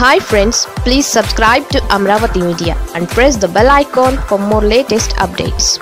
hi friends please subscribe to Amaravati media and press the bell icon for more latest updates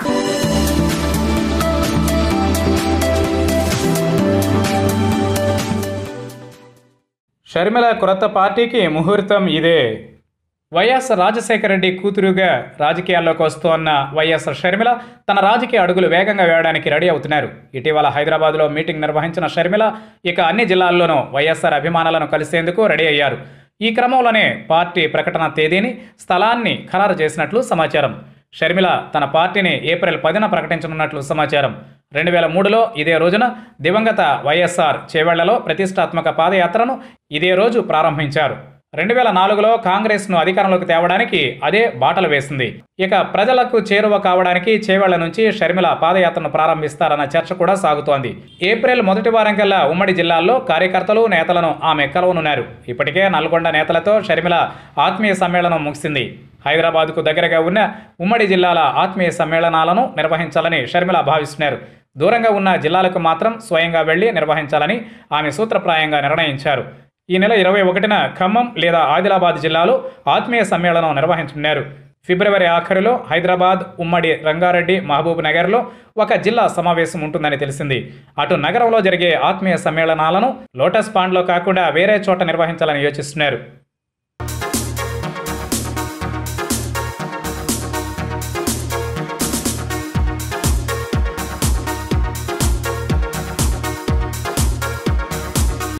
Sharmila క్రొత్త పార్టీకి ముహూర్తం ఇదే YS Rajasekhara Reddy కూతురుగా రాజకీయాల్లోకి వస్తోన్న వైఎస్ షర్మిల తన రాజకీయ అడుగులు వేగంగా వేయడానికి రెడీ అవుతున్నారు ఇటీవల హైదరాబాద్లో మీటింగ్ నిర్వహించిన షర్మిల ఇక అన్ని జిల్లాల్లోనూ వైఎస్ఆర్ అభిమానులను కలిసేందుకు రెడీ అయ్యారు ఈ క్రమంలోనే పార్టీ ప్రకటన తేదీని స్థలాన్ని ఖరారు చేసినట్లు సమాచారం షర్మిల తన పార్టీని ఏప్రిల్ పదిన ప్రకటించనున్నట్లు సమాచారం రెండు వేల మూడులో ఇదే రోజున దివంగత వైఎస్ఆర్ చేవెళ్లలో ప్రతిష్టాత్మక పాదయాత్రను ఇదే రోజు ప్రారంభించారు రెండు వేల నాలుగులో కాంగ్రెస్ను అధికారంలోకి తేవడానికి అదే బాటలు వేసింది ఇక ప్రజలకు చేరువ కావడానికి చేవెళ్ల నుంచి షర్మిల పాదయాత్రను ప్రారంభిస్తారన్న చర్చ కూడా సాగుతోంది ఏప్రిల్ మొదటి వారం కల్లా ఉమ్మడి జిల్లాల్లో కార్యకర్తలు నేతలను ఆమె కలవనున్నారు ఇప్పటికే నల్గొండ నేతలతో షర్మిల ఆత్మీయ సమ్మేళనం ముగిసింది హైదరాబాద్కు దగ్గరగా ఉన్న ఉమ్మడి జిల్లాల ఆత్మీయ సమ్మేళనాలను నిర్వహించాలని షర్మిల భావిస్తున్నారు దూరంగా ఉన్న జిల్లాలకు మాత్రం స్వయంగా వెళ్లి నిర్వహించాలని ఆమె సూత్రప్రాయంగా నిర్ణయించారు ఈ నెల ఇరవై ఒకటిన ఖమ్మం లేదా ఆదిలాబాద్ జిల్లాలో ఆత్మీయ సమ్మేళనం నిర్వహించనున్నారు ఫిబ్రవరి ఆఖరిలో హైదరాబాద్ ఉమ్మడి రంగారెడ్డి మహబూబ్ నగర్లో ఒక జిల్లా సమావేశం ఉంటుందని తెలిసింది అటు నగరంలో జరిగే ఆత్మీయ సమ్మేళనాలను లోటస్ పాండ్లో కాకుండా వేరే చోట నిర్వహించాలని యోచిస్తున్నారు